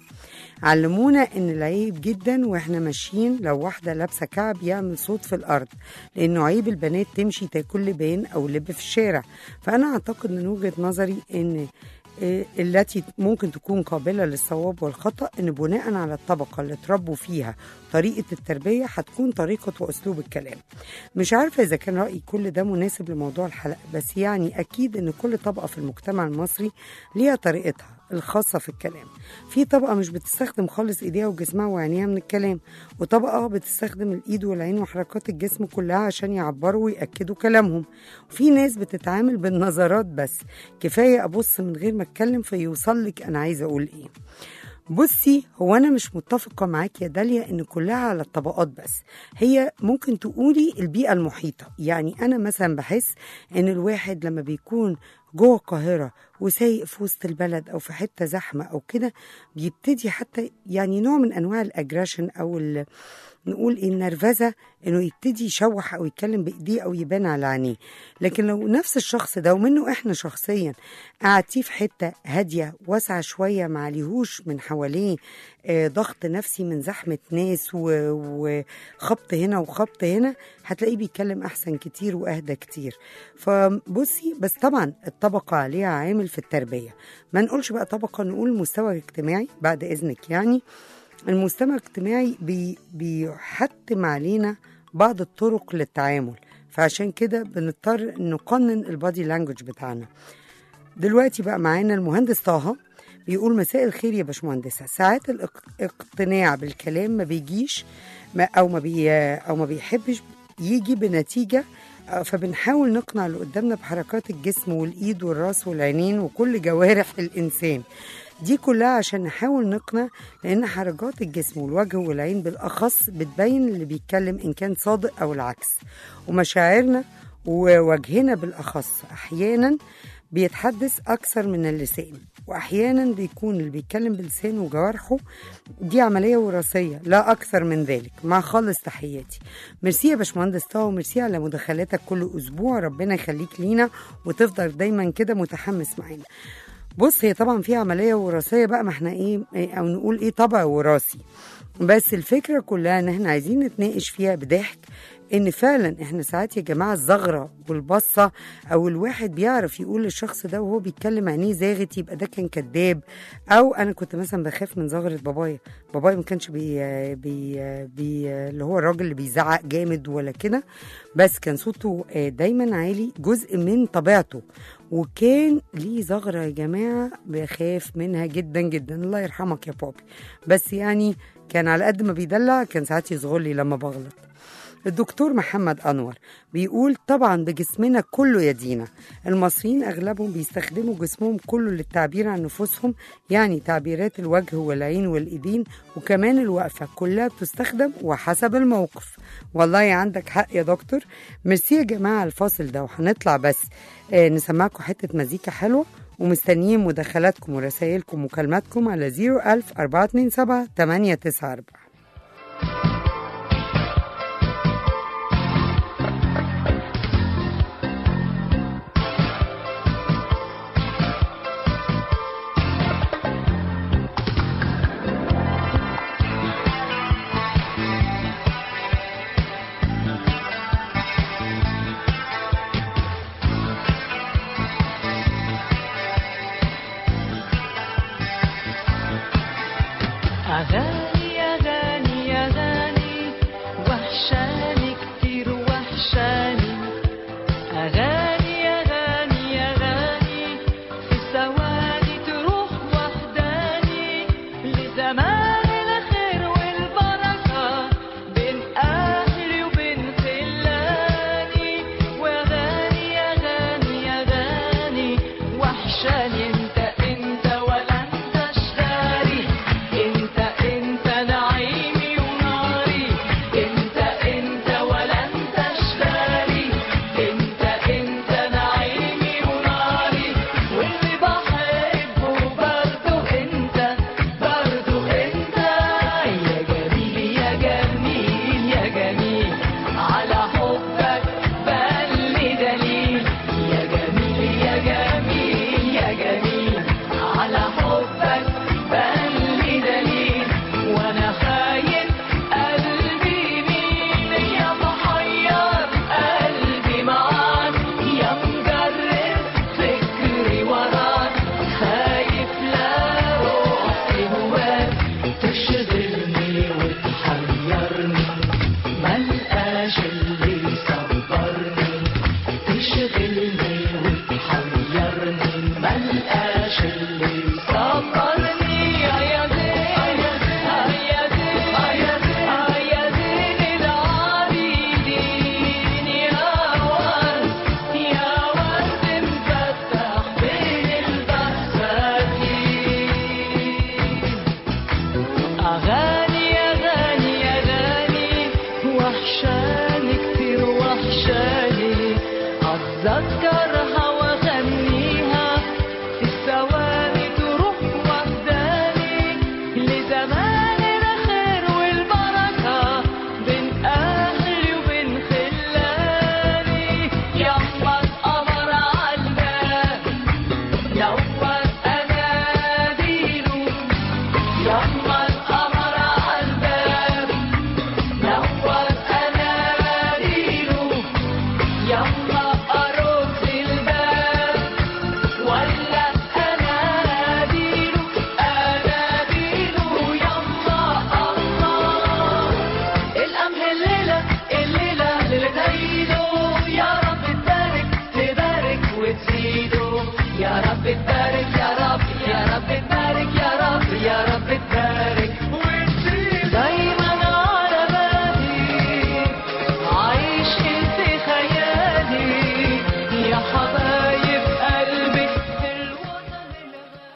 علمونا ان العيب جدا واحنا ماشيين لو واحده لابسه كعب يعمل صوت في الارض لانه عيب البنات تمشي تاكل لبان او لب في الشارع فانا اعتقد من وجهه نظري ان إيه التي ممكن تكون قابلة للصواب والخطأ إن بناء على الطبقة اللي اتربوا فيها طريقة التربية هتكون طريقة وأسلوب الكلام مش عارفة إذا كان رأيي كل ده مناسب لموضوع الحلقة بس يعني أكيد إن كل طبقة في المجتمع المصري ليها طريقتها الخاصة في الكلام في طبقة مش بتستخدم خالص إيديها وجسمها وعينيها من الكلام وطبقة بتستخدم الإيد والعين وحركات الجسم كلها عشان يعبروا ويأكدوا كلامهم وفي ناس بتتعامل بالنظرات بس كفاية أبص من غير ما أتكلم فيوصل لك أنا عايزة أقول إيه بصي هو انا مش متفقه معاك يا داليا ان كلها على الطبقات بس هي ممكن تقولي البيئه المحيطه يعني انا مثلا بحس ان الواحد لما بيكون جوه القاهره وسايق في وسط البلد او في حته زحمه او كده بيبتدي حتى يعني نوع من انواع الاجريشن او ال- نقول إيه النرفزه انه يبتدي يشوح او يتكلم بايديه او يبان على عينيه لكن لو نفس الشخص ده ومنه احنا شخصيا قعدتيه في حته هاديه واسعه شويه ما عليهوش من حواليه آه، ضغط نفسي من زحمه ناس و- وخبط هنا وخبط هنا هتلاقيه بيتكلم احسن كتير واهدى كتير فبصي بس طبعا الطبقه عليها عامل في التربيه ما نقولش بقى طبقه نقول مستوى اجتماعي بعد اذنك يعني المجتمع الاجتماعي بي بيحتم علينا بعض الطرق للتعامل فعشان كده بنضطر نقنن البادي لانجوج بتاعنا دلوقتي بقى معانا المهندس طه بيقول مساء الخير يا باشمهندسة ساعات الاقتناع بالكلام ما بيجيش ما او ما بي او ما بيحبش يجي بنتيجة فبنحاول نقنع اللي قدامنا بحركات الجسم والإيد والراس والعينين وكل جوارح الإنسان دي كلها عشان نحاول نقنع لأن حركات الجسم والوجه والعين بالأخص بتبين اللي بيتكلم إن كان صادق أو العكس ومشاعرنا ووجهنا بالأخص أحيانا بيتحدث أكثر من اللسان وأحيانا بيكون اللي بيتكلم بلسانه وجوارحه دي عملية وراثية لا أكثر من ذلك مع خالص تحياتي ميرسي يا باشمهندس طه وميرسي على مداخلاتك كل أسبوع ربنا يخليك لينا وتفضل دايما كده متحمس معانا بص هي طبعا في عملية وراثية بقى ما احنا ايه إيه، او نقول ايه طبع وراثي بس الفكرة كلها ان احنا عايزين نتناقش فيها بضحك ان فعلا احنا ساعات يا جماعة الزغرة والبصة او الواحد بيعرف يقول للشخص ده وهو بيتكلم عينيه زاغت يبقى ده كان كذاب او انا كنت مثلا بخاف من زغرة بابايا بابايا ما كانش بي, بي, بي اللي هو الراجل اللي بيزعق جامد ولا كده بس كان صوته آه، دايما عالي جزء من طبيعته وكان ليه زغرة يا جماعة بخاف منها جدا جدا الله يرحمك يا بابي بس يعني كان على قد ما بيدلع كان ساعات يصغر لي لما بغلط الدكتور محمد أنور بيقول طبعا بجسمنا كله يا دينا المصريين أغلبهم بيستخدموا جسمهم كله للتعبير عن نفوسهم يعني تعبيرات الوجه والعين والإيدين وكمان الوقفة كلها بتستخدم وحسب الموقف والله عندك حق يا دكتور ميرسي يا جماعة الفاصل ده وهنطلع بس آه نسمعكم حتة مزيكا حلوة ومستنيين مداخلاتكم ورسائلكم ومكالماتكم على 01000 427 894 أغاني أغاني أغاني وحشاني كتير وحشاني أغاني أغاني أغاني في ثواني تروح وحداني لزمان الخير والبركة بين أهلي وبين خلاني وأغاني أغاني أغاني وحشاني أنت أنت ولا أنت شغالي انت انت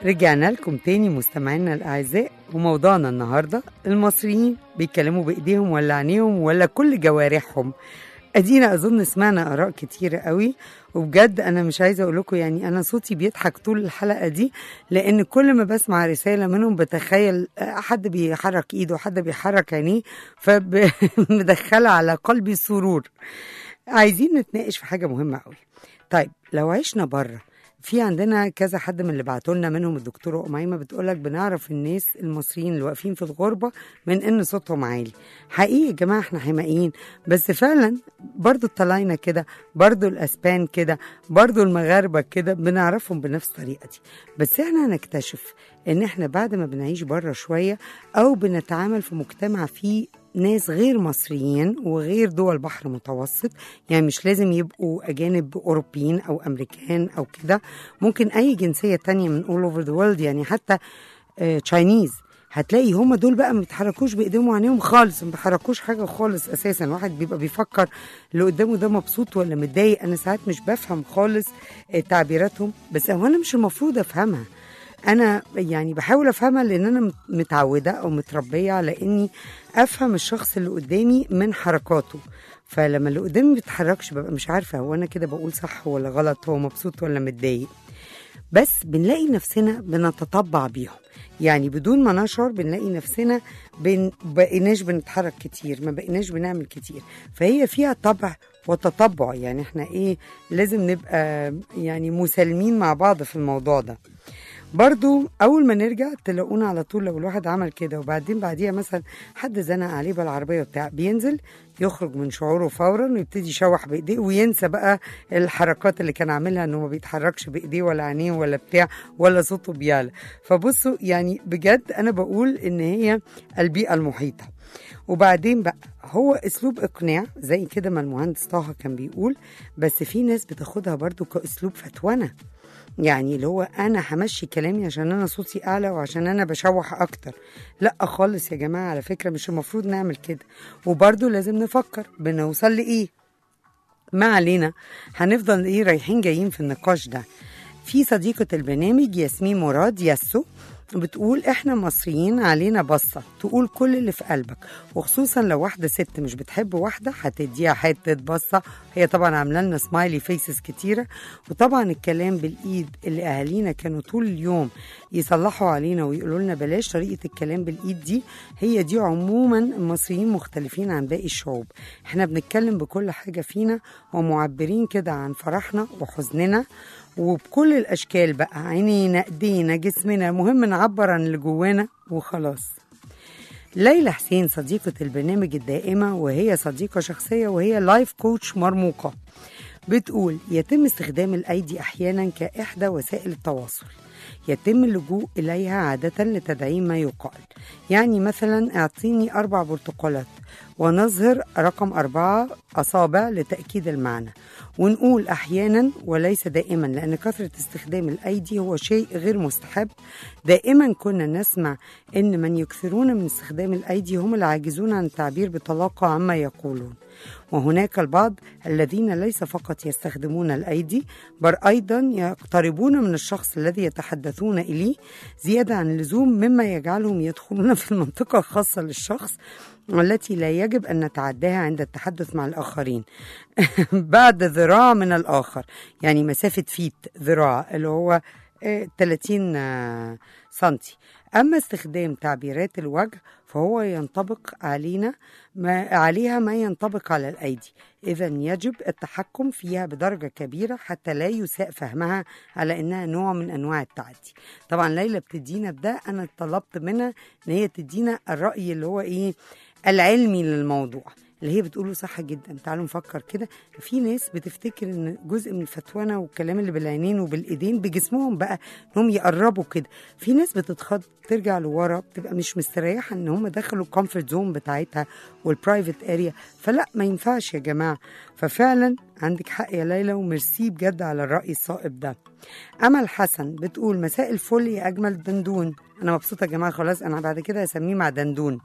رجعنا لكم تاني مستمعينا الأعزاء وموضوعنا النهاردة المصريين بيتكلموا بإيديهم ولا عينيهم ولا كل جوارحهم أدينا أظن سمعنا آراء كتيرة قوي وبجد أنا مش عايزة أقول لكم يعني أنا صوتي بيضحك طول الحلقة دي لأن كل ما بسمع رسالة منهم بتخيل حد بيحرك إيده حد بيحرك عينيه فمدخلة على قلبي سرور عايزين نتناقش في حاجة مهمة قوي طيب لو عشنا بره في عندنا كذا حد من اللي بعتوا لنا منهم الدكتوره اميمه بتقول لك بنعرف الناس المصريين اللي واقفين في الغربه من ان صوتهم عالي حقيقي يا جماعه احنا حمائيين بس فعلا برضو الطلاينه كده برضو الاسبان كده برضو المغاربه كده بنعرفهم بنفس الطريقه دي بس احنا هنكتشف ان احنا بعد ما بنعيش بره شويه او بنتعامل في مجتمع فيه ناس غير مصريين وغير دول بحر متوسط يعني مش لازم يبقوا أجانب أوروبيين أو أمريكان أو كده ممكن أي جنسية تانية من all over the world يعني حتى تشاينيز هتلاقي هم دول بقى ما بيتحركوش بايديهم وعينيهم خالص ما بيتحركوش حاجه خالص اساسا واحد بيبقى بيفكر اللي قدامه ده مبسوط ولا متضايق انا ساعات مش بفهم خالص آه، تعبيراتهم بس هو انا مش المفروض افهمها انا يعني بحاول افهمها لان انا متعوده او متربيه على اني افهم الشخص اللي قدامي من حركاته فلما اللي قدامي ما بيتحركش ببقى مش عارفه هو انا كده بقول صح ولا غلط هو مبسوط ولا متضايق بس بنلاقي نفسنا بنتطبع بيهم يعني بدون ما نشعر بنلاقي نفسنا بن بقيناش بنتحرك كتير ما بقيناش بنعمل كتير فهي فيها طبع وتطبع يعني احنا ايه لازم نبقى يعني مسالمين مع بعض في الموضوع ده برضو اول ما نرجع تلاقونا على طول لو الواحد عمل كده وبعدين بعديها مثلا حد زنق عليه بالعربيه بتاع بينزل يخرج من شعوره فورا ويبتدي يشوح بايديه وينسى بقى الحركات اللي كان عاملها انه ما بيتحركش بايديه ولا عينيه ولا بتاع ولا صوته بيعلى فبصوا يعني بجد انا بقول ان هي البيئه المحيطه وبعدين بقى هو اسلوب اقناع زي كده ما المهندس طه كان بيقول بس في ناس بتاخدها برضو كاسلوب فتوانه يعني اللي هو انا همشي كلامي عشان انا صوتي اعلى وعشان انا بشوح اكتر لا خالص يا جماعه على فكره مش المفروض نعمل كده وبرضه لازم نفكر بنوصل لايه ما علينا هنفضل ايه رايحين جايين في النقاش ده في صديقة البرنامج ياسمين مراد ياسو بتقول احنا مصريين علينا بصة تقول كل اللي في قلبك وخصوصا لو واحدة ست مش بتحب واحدة هتديها حتة بصة هي طبعا عاملة لنا سمايلي فيسز كتيرة وطبعا الكلام بالإيد اللي أهالينا كانوا طول اليوم يصلحوا علينا ويقولوا لنا بلاش طريقة الكلام بالإيد دي هي دي عموما المصريين مختلفين عن باقي الشعوب احنا بنتكلم بكل حاجة فينا ومعبرين كده عن فرحنا وحزننا وبكل الاشكال بقى عينينا ايدينا جسمنا المهم نعبر عن اللي جوانا وخلاص ليلى حسين صديقة البرنامج الدائمة وهي صديقة شخصية وهي لايف كوتش مرموقة بتقول يتم استخدام الأيدي أحيانا كإحدى وسائل التواصل يتم اللجوء إليها عادة لتدعيم ما يقال يعني مثلا اعطيني أربع برتقالات ونظهر رقم أربعة أصابع لتأكيد المعنى ونقول أحيانا وليس دائما لأن كثرة استخدام الأيدي هو شيء غير مستحب دائما كنا نسمع أن من يكثرون من استخدام الأيدي هم العاجزون عن التعبير بطلاقة عما يقولون وهناك البعض الذين ليس فقط يستخدمون الأيدي بل أيضا يقتربون من الشخص الذي يتحدثون إليه زيادة عن اللزوم مما يجعلهم يدخلون في المنطقة الخاصة للشخص والتي لا يجب أن نتعداها عند التحدث مع الآخرين بعد ذراع من الآخر يعني مسافة فيت ذراع اللي هو آه، 30 آه، سنتي أما استخدام تعبيرات الوجه فهو ينطبق علينا ما عليها ما ينطبق على الأيدي إذا يجب التحكم فيها بدرجة كبيرة حتى لا يساء فهمها على إنها نوع من أنواع التعدي طبعا ليلى بتدينا بده أنا طلبت منها إن هي تدينا الرأي اللي هو إيه العلمي للموضوع اللي هي بتقوله صح جدا تعالوا نفكر كده في ناس بتفتكر ان جزء من الفتوانه والكلام اللي بالعينين وبالايدين بجسمهم بقى انهم يقربوا كده في ناس بتتخض ترجع لورا بتبقى مش مستريحه ان هم دخلوا الكومفورت زون بتاعتها والبرايفت اريا فلا ما ينفعش يا جماعه ففعلا عندك حق يا ليلى وميرسي بجد على الراي الصائب ده امل حسن بتقول مساء الفل يا اجمل دندون انا مبسوطه يا جماعه خلاص انا بعد كده هسميه مع دندون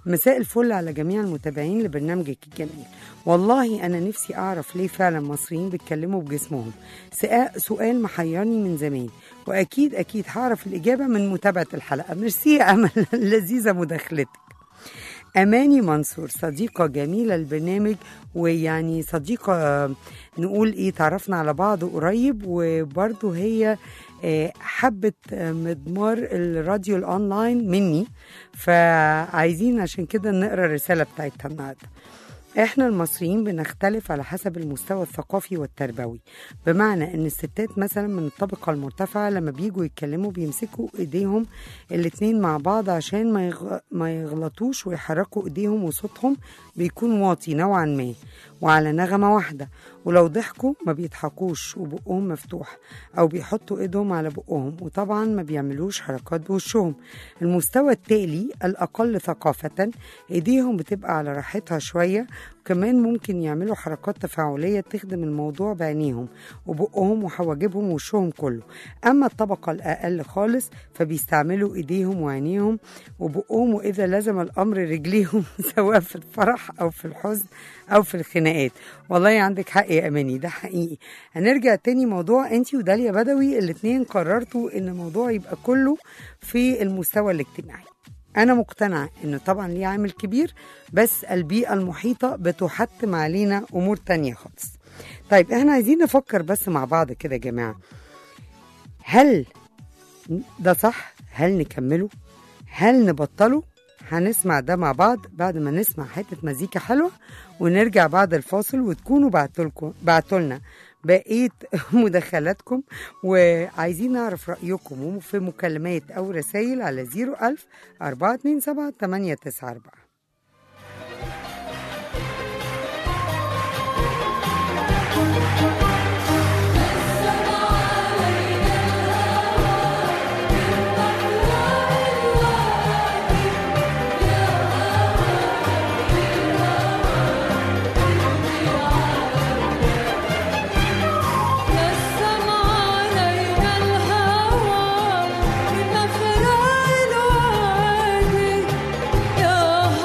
مساء الفل على جميع المتابعين لبرنامجك الجميل والله أنا نفسي أعرف ليه فعلا المصريين بيتكلموا بجسمهم سؤال- سؤال محيرني من زمان وأكيد أكيد هعرف الإجابة من متابعة الحلقة ميرسي يا أمل لذيذة مداخلتك أماني منصور صديقة جميلة البرنامج ويعني صديقة آه، نقول إيه تعرفنا على بعض قريب وبرضه هي آه، حبت آه، مضمار الراديو الأونلاين مني فعايزين عشان كده نقرأ الرسالة بتاعتها النهاردة احنا المصريين بنختلف على حسب المستوى الثقافي والتربوي بمعنى ان الستات مثلا من الطبقة المرتفعة لما بيجوا يتكلموا بيمسكوا ايديهم الاتنين مع بعض عشان ما, يغ... ما يغلطوش ويحركوا ايديهم وصوتهم بيكون واطي نوعا ما وعلى نغمة واحدة ولو ضحكوا ما بيضحكوش وبقهم مفتوح او بيحطوا ايدهم على بقهم وطبعا ما بيعملوش حركات بوشهم المستوى التالي الاقل ثقافة ايديهم بتبقى على راحتها شوية وكمان ممكن يعملوا حركات تفاعلية تخدم الموضوع بعينيهم وبقهم وحواجبهم ووشهم كله أما الطبقة الأقل خالص فبيستعملوا إيديهم وعينيهم وبقهم وإذا لزم الأمر رجليهم سواء في الفرح أو في الحزن أو في الخناقات والله عندك حق يا أماني ده حقيقي هنرجع تاني موضوع أنتي وداليا بدوي الاتنين قررتوا إن الموضوع يبقى كله في المستوى الاجتماعي أنا مقتنعة إنه طبعا ليه عامل كبير بس البيئة المحيطة بتحتم علينا أمور تانية خالص طيب إحنا عايزين نفكر بس مع بعض كده يا جماعة هل ده صح؟ هل نكمله؟ هل نبطله؟ هنسمع ده مع بعض بعد ما نسمع حتة مزيكا حلوة ونرجع بعد الفاصل وتكونوا بعتولكم بعتولنا بقية مداخلاتكم وعايزين نعرف رأيكم في مكالمات أو رسائل على 01000 427 894 نسم علينا الهوى بمفرع الوادي يا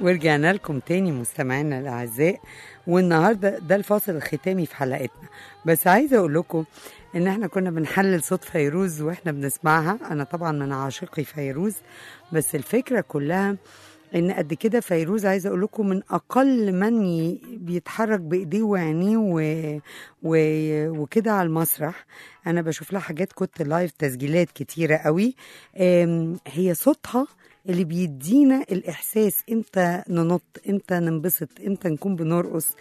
ورجعنا لكم تاني مستمعينا الاعزاء والنهارده ده الفاصل الختامي في حلقتنا بس عايزه اقول لكم ان احنا كنا بنحلل صوت فيروز واحنا بنسمعها انا طبعا من عاشقي فيروز بس الفكره كلها ان قد كده فيروز عايزه اقول لكم من اقل من ي- بيتحرك بايديه وعينيه و... و... وكده على المسرح انا بشوف لها حاجات كنت لايف تسجيلات كتيره قوي أم، هي صوتها اللي بيدينا الاحساس امتى ننط امتى ننبسط امتى نكون بنرقص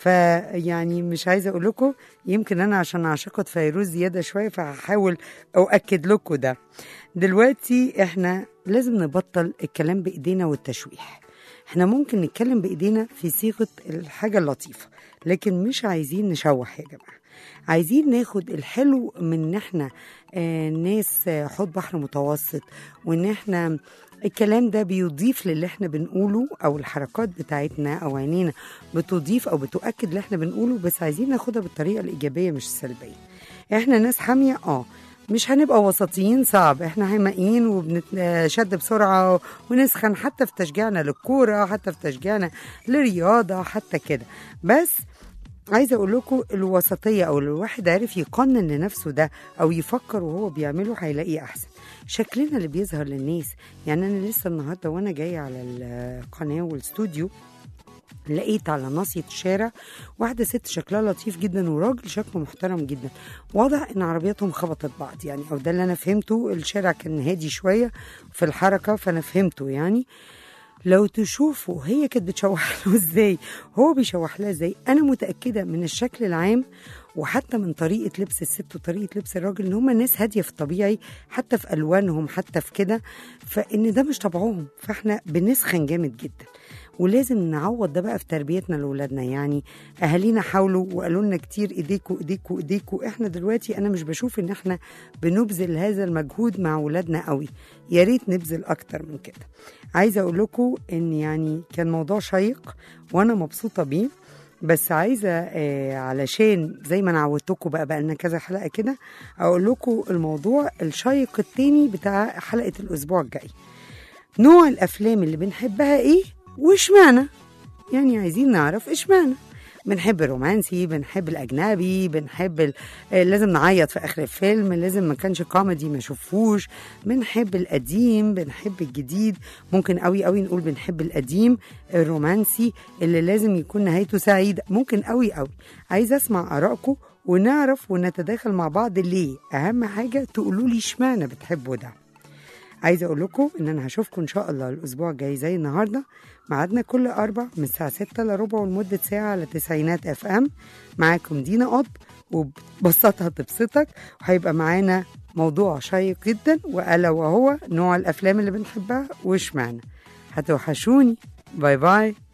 فيعني مش عايزه اقول لكم يمكن انا عشان عاشقه فيروز زياده شويه فهحاول اؤكد لكم ده دلوقتي احنا لازم نبطل الكلام بايدينا والتشويح احنا ممكن نتكلم بايدينا في صيغه الحاجه اللطيفه لكن مش عايزين نشوح يا جماعه عايزين ناخد الحلو من ان احنا آه ناس آه، حوض بحر متوسط وان احنا الكلام ده بيضيف للي احنا بنقوله او الحركات بتاعتنا او عينينا بتضيف او بتؤكد اللي احنا بنقوله بس عايزين ناخدها بالطريقه الايجابيه مش السلبيه احنا ناس حاميه اه مش هنبقى وسطيين صعب احنا هيمائيين وبنتشد بسرعه ونسخن حتى في تشجيعنا للكوره حتى في تشجيعنا للرياضه حتى كده بس عايزه اقول لكم الوسطيه او لو الواحد عارف يقنن لنفسه ده او يفكر وهو بيعمله هيلاقيه احسن شكلنا اللي بيظهر للناس يعني انا لسه النهارده وانا جايه على القناه والاستوديو لقيت على ناصية الشارع واحدة ست شكلها لطيف جدا وراجل شكله محترم جدا واضح ان عربياتهم خبطت بعض يعني او ده اللي انا فهمته الشارع كان هادي شوية في الحركة فانا فهمته يعني لو تشوفوا هي كانت بتشوح له ازاي هو بيشوح لها ازاي انا متاكده من الشكل العام وحتى من طريقه لبس الست وطريقه لبس الراجل ان هم ناس هاديه في الطبيعي حتى في الوانهم حتى في كده فان ده مش طبعهم فاحنا بنسخن جامد جدا ولازم نعوض ده بقى في تربيتنا لاولادنا يعني اهالينا حاولوا وقالوا لنا كتير ايديكوا ايديكوا ايديكوا احنا دلوقتي انا مش بشوف ان احنا بنبذل هذا المجهود مع اولادنا قوي يا ريت نبذل اكتر من كده عايزه اقول لكم ان يعني كان موضوع شيق وانا مبسوطه بيه بس عايزه آه علشان زي ما انا عودتكم بقى بقى لنا كذا حلقه كده اقول لكم الموضوع الشيق التاني بتاع حلقه الاسبوع الجاي نوع الافلام اللي بنحبها ايه واشمعنى يعني عايزين نعرف اشمعنى بنحب الرومانسي بنحب الاجنبي بنحب ال... آه، لازم نعيط في اخر الفيلم لازم ما كانش كوميدي ما شوفوش بنحب القديم بنحب الجديد ممكن قوي قوي نقول بنحب القديم الرومانسي اللي لازم يكون نهايته سعيده ممكن قوي قوي عايزه اسمع ارائكم ونعرف ونتداخل مع بعض ليه اهم حاجه تقولوا لي اشمعنى بتحبوا ده عايزه اقول لكم ان انا هشوفكم ان شاء الله الاسبوع الجاي زي النهارده ميعادنا كل اربع من الساعه 6 الا ربع ولمده ساعه على تسعينات اف ام معاكم دينا قطب وببساطها تبسطك وهيبقى معانا موضوع شيق جدا والا وهو نوع الافلام اللي بنحبها واشمعنى هتوحشوني باي باي